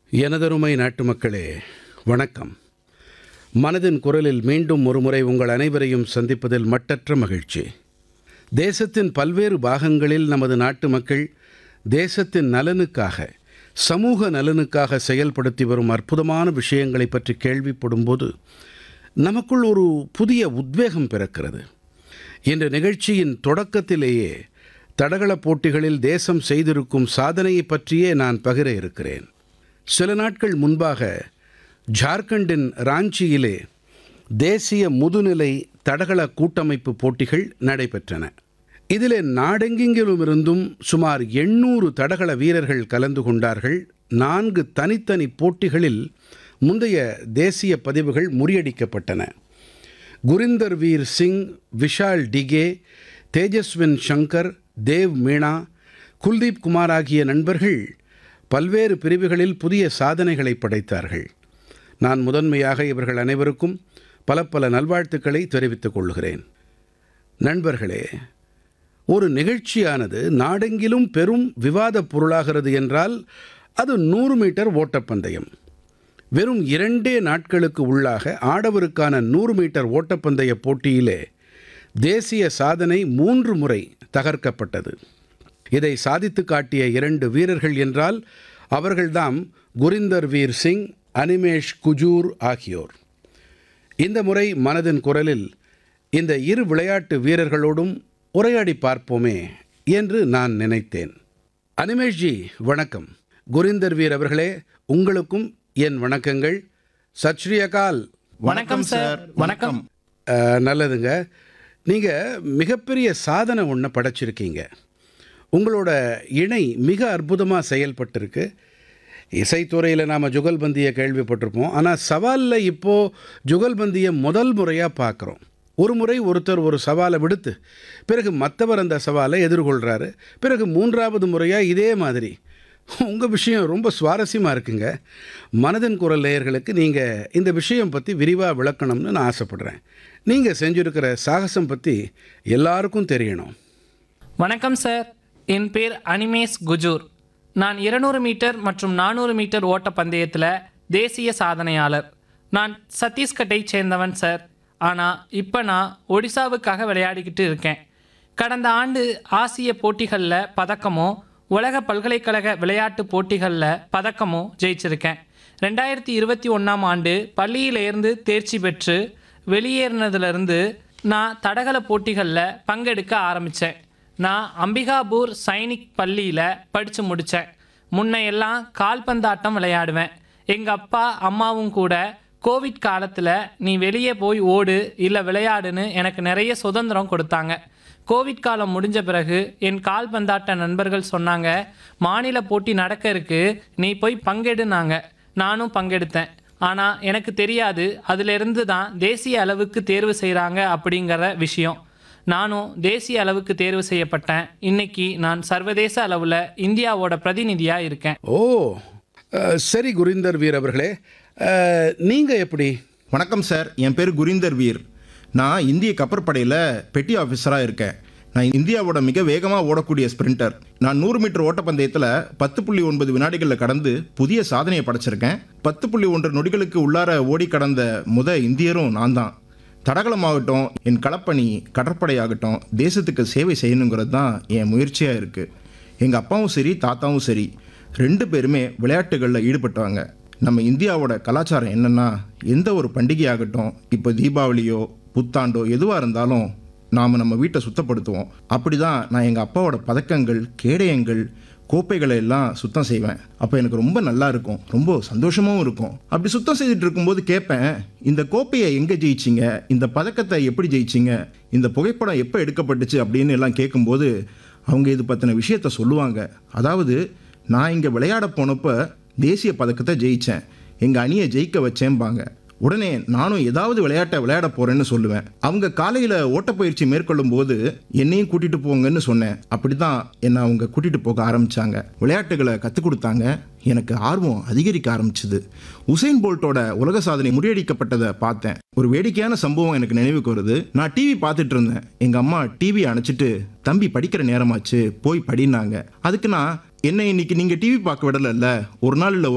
எனதருமை நாட்டுமக்களே வணக்கம் மனதின் குரலில் மீண்டும் ஒருமுறை உங்கள் அனைவரையும் சந்திப்பதில் மட்டற்ற மகிழ்ச்சி தேசத்தின் பல்வேறு பாகங்களில் நமது நாட்டு மக்கள் தேசத்தின் நலனுக்காக சமூக நலனுக்காக செயல்படுத்தி வரும் அற்புதமான விஷயங்களைப் பற்றி கேள்விப்படும்போது நமக்குள் ஒரு புதிய உத்வேகம் பிறக்கிறது இன்று நிகழ்ச்சியின் தொடக்கத்திலேயே தடகளப் போட்டிகளில் தேசம் செய்திருக்கும் சாதனையைப் பற்றியே நான் பகிர இருக்கிறேன் சில நாட்கள் முன்பாக ஜார்க்கண்டின் ராஞ்சியிலே தேசிய முதுநிலை தடகள கூட்டமைப்பு போட்டிகள் நடைபெற்றன இதிலே நாடெங்கிலுமிருந்தும் சுமார் எண்ணூறு தடகள வீரர்கள் கலந்து கொண்டார்கள் நான்கு தனித்தனி போட்டிகளில் முந்தைய தேசிய பதிவுகள் முறியடிக்கப்பட்டன குரிந்தர் வீர் சிங் விஷால் டிகே தேஜஸ்வின் சங்கர் தேவ் மீனா குல்தீப் குமார் ஆகிய நண்பர்கள் பல்வேறு பிரிவுகளில் புதிய சாதனைகளை படைத்தார்கள் நான் முதன்மையாக இவர்கள் அனைவருக்கும் பல பல நல்வாழ்த்துக்களை தெரிவித்துக் கொள்கிறேன் நண்பர்களே ஒரு நிகழ்ச்சியானது நாடெங்கிலும் பெரும் விவாதப் பொருளாகிறது என்றால் அது நூறு மீட்டர் ஓட்டப்பந்தயம் வெறும் இரண்டே நாட்களுக்கு உள்ளாக ஆடவருக்கான நூறு மீட்டர் ஓட்டப்பந்தய போட்டியிலே தேசிய சாதனை மூன்று முறை தகர்க்கப்பட்டது இதை சாதித்து காட்டிய இரண்டு வீரர்கள் என்றால் அவர்கள்தாம் குரிந்தர் வீர் சிங் அனிமேஷ் குஜூர் ஆகியோர் இந்த முறை மனதின் குரலில் இந்த இரு விளையாட்டு வீரர்களோடும் உரையாடி பார்ப்போமே என்று நான் நினைத்தேன் அனிமேஷ்ஜி வணக்கம் குரிந்தர் வீர் அவர்களே உங்களுக்கும் என் வணக்கங்கள் சத் ஸ்ரீ அகால் வணக்கம் சார் வணக்கம் அஹ், நல்லதுங்க நீங்கள் மிகப்பெரிய சாதனை ஒன்று படைச்சிருக்கீங்க உங்களோட இணை மிக அற்புதமாக செயல்பட்டிருக்கு இசைத்துறையில் நாம் ஜுகல்பந்தியை கேள்விப்பட்டிருப்போம் ஆனால் சவாலில் இப்போது ஜுகல்பந்தியை முதல் முறையாக பார்க்குறோம் ஒரு முறை ஒருத்தர் ஒரு சவாலை விடுத்து பிறகு மற்றவர் அந்த சவாலை எதிர்கொள்கிறாரு பிறகு மூன்றாவது முறையாக இதே மாதிரி உங்கள் விஷயம் ரொம்ப சுவாரஸ்யமாக இருக்குங்க மனதின் குரல் நேயர்களுக்கு நீங்கள் இந்த விஷயம் பற்றி விரிவாக விளக்கணும்னு நான் ஆசைப்படுறேன் நீங்கள் செஞ்சுருக்கிற சாகசம் பற்றி எல்லாருக்கும் தெரியணும் வணக்கம் சார் என் பேர் அனிமேஷ் குஜூர் நான் 200 மீட்டர் மற்றும் நானூறு மீட்டர் ஓட்ட பந்தயத்தில் தேசிய சாதனையாளர் நான் சத்தீஸ்கட்டைச் சேர்ந்தவன் சார் ஆனால் இப்போ நான் ஒடிசாவுக்காக விளையாடிக்கிட்டு இருக்கேன் கடந்த ஆண்டு ஆசிய போட்டிகளில் பதக்கமும் உலக பல்கலைக்கழக விளையாட்டு போட்டிகளில் பதக்கமும் ஜெயிச்சிருக்கேன் ரெண்டாயிரத்தி இருபத்தி ஒன்றாம் ஆண்டு பள்ளியிலேருந்து தேர்ச்சி பெற்று வெளியேறினதுலேருந்து நான் தடகள போட்டிகளில் பங்கெடுக்க ஆரம்பித்தேன் நான் அம்பிகாபூர் சைனிக் பள்ளியில் படித்து முடித்தேன் முன்னையெல்லாம் கால்பந்தாட்டம் விளையாடுவேன் எங்கள் அப்பா அம்மாவும் கூட கோவிட் காலத்தில் நீ வெளியே போய் ஓடு இல்லை விளையாடுன்னு எனக்கு நிறைய சுதந்திரம் கொடுத்தாங்க கோவிட் காலம் முடிஞ்ச பிறகு என் கால்பந்தாட்ட நண்பர்கள் சொன்னாங்க மாநில போட்டி நடக்க இருக்கு நீ போய் பங்கெடுனாங்க நானும் பங்கெடுத்தேன் ஆனால் எனக்கு தெரியாது அதிலிருந்து தான் தேசிய அளவுக்கு தேர்வு செய்கிறாங்க அப்படிங்கிற விஷயம் நானும் தேசிய அளவுக்கு தேர்வு செய்யப்பட்டேன் இன்னைக்கு நான் சர்வதேச அளவில் இந்தியாவோட பிரதிநிதியாக இருக்கேன் ஓ அஹ், சரி குரிந்தர் வீர் அவர்களே நீங்கள் எப்படி வணக்கம் சார் என் பேர் குரிந்தர் வீர் நான் இந்திய கப்பற்படையில் பெட்டி ஆஃபீஸராக இருக்கேன் நான் இந்தியாவோட மிக வேகமாக ஓடக்கூடிய ஸ்பிரிண்டர் நான் நூறு மீட்டர் ஓட்டப்பந்தயத்தில் பத்து புள்ளி ஒன்பது வினாடிகளில் கடந்து புதிய சாதனையை படைச்சிருக்கேன் பத்து புள்ளி ஒன்று நொடிகளுக்கு உள்ளார ஓடி கடந்த முத இந்தியரும் நான் தான் தடகளமாகட்டும் என் களப்பணி கடற்படையாகட்டும் தேசத்துக்கு சேவை செய்யணுங்கிறது தான் என் முயற்சியாக இருக்குது எங்கள் அப்பாவும் சரி தாத்தாவும் சரி ரெண்டு பேருமே விளையாட்டுகளில் ஈடுபட்டவங்க நம்ம இந்தியாவோட கலாச்சாரம் என்னென்னா எந்த ஒரு பண்டிகையாகட்டும் இப்போ தீபாவளியோ புத்தாண்டோ எதுவாக இருந்தாலும் நாம் நம்ம வீட்டை சுத்தப்படுத்துவோம் அப்படி தான் நான் எங்கள் அப்பாவோட பதக்கங்கள் கேடயங்கள் கோப்பைகளை எல்லாம் சுத்தம் செய்வேன் அப்போ எனக்கு ரொம்ப நல்லா இருக்கும் ரொம்ப சந்தோஷமாகவும் இருக்கும் அப்படி சுத்தம் செய்துட்டு இருக்கும்போது கேட்பேன் இந்த கோப்பையை எங்கே ஜெயிச்சிங்க இந்த பதக்கத்தை எப்படி ஜெயிச்சிங்க இந்த புகைப்படம் எப்போ எடுக்கப்பட்டுச்சு அப்படின்னு எல்லாம் கேட்கும்போது அவங்க இது பற்றின விஷயத்த சொல்லுவாங்க அதாவது நான் இங்கே விளையாட போனப்போ தேசிய பதக்கத்தை ஜெயித்தேன் எங்கள் அணியை ஜெயிக்க வச்சேன்பாங்க உடனே நானும் ஏதாவது விளையாட்டை விளையாட போறேன்னு சொல்லுவேன் அவங்க காலையில் ஓட்டப்பயிற்சி மேற்கொள்ளும் போது என்னையும் கூட்டிட்டு போங்கன்னு சொன்னேன் அப்படிதான் என்னை அவங்க கூட்டிட்டு போக ஆரம்பிச்சாங்க விளையாட்டுகளை கற்றுக் கொடுத்தாங்க எனக்கு ஆர்வம் அதிகரிக்க ஆரம்பிச்சுது உசைன் போல்ட்டோட உலக சாதனை முறியடிக்கப்பட்டதை பார்த்தேன் ஒரு வேடிக்கையான சம்பவம் எனக்கு நினைவுக்கு வருது நான் டிவி பார்த்துட்டு இருந்தேன் எங்க அம்மா டிவி அணைச்சிட்டு தம்பி படிக்கிற நேரமாச்சு போய் படினாங்க அதுக்கு நான் என்ன இன்னைக்கு நீங்க டிவி பார்க்க விடல ஒரு நாள் இல்ல